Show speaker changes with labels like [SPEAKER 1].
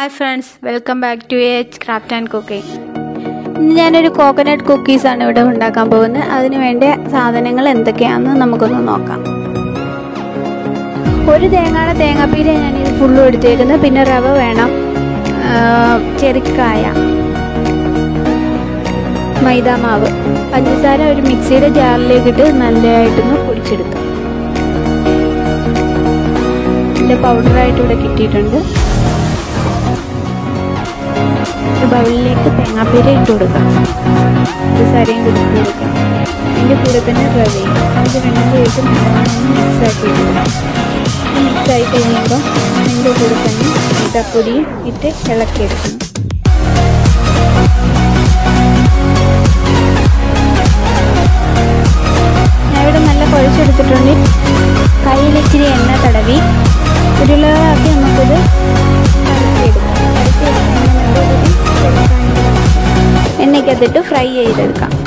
[SPEAKER 1] hi friends welcome back to H craft and cooking ഇന്ന് ഞാനൊരു coconut കുക്കീസാണ് ഇവിടെ ഉണ്ടാക്കാൻ പോകുന്നത് അതിന് വേണ്ട സാധനങ്ങൾ എന്തൊക്കെയാണെന്ന് നമുക്കൊന്ന് നോക്കാം ഒരു തേങ്ങയുടെ തേങ്ങാപ്പീര ഞാനിത് ഫുള്ളും എടുത്തേക്കുന്നത് പിന്നെ റവ വേണം ആ, ചെറിക്കായ മൈദാമാവ് പഞ്ചസാര ഒരു മിക്സിയുടെ ജാറിലേക്കിട്ട് നല്ലതായിട്ടൊന്ന് പൊടിച്ചെടുക്കാം ഇതിൻ്റെ പൗഡറായിട്ട് ഇവിടെ കിട്ടിയിട്ടുണ്ട് ഒരു ബൗളിലേക്ക് തേങ്ങാപ്പീര ഇട്ട് കൊടുക്കാം പഞ്ചസാരയും കൂടി ഇട്ട് കൊടുക്കാം അതിൻ്റെ കൂടെ തന്നെ റവയും അത് രണ്ടും കൂടിയിട്ട് നല്ലോണം മിക്സ് ആക്കി എടുക്കാം മിക്സ് ആയി കഴിയുമ്പോൾ അതിൻ്റെ കൂടെ തന്നെ മൈദാപ്പൊടിയും ഇട്ട് ഇളക്കിയെടുക്കണം ഞാൻ ഇവിടെ നല്ല കുഴച്ചെടുത്തിട്ടുണ്ട് കയ്യിൽ ഇച്ചിരി എണ്ണ തടവി ഉരുളകളാക്കി നമുക്കിത് പരത്തിയെടുക്കാം പരത്തിയെടുക്കുന്നതിന് എണ്ണയ്ക്കകത്തിട്ട് ഫ്രൈ ചെയ്തെടുക്കാം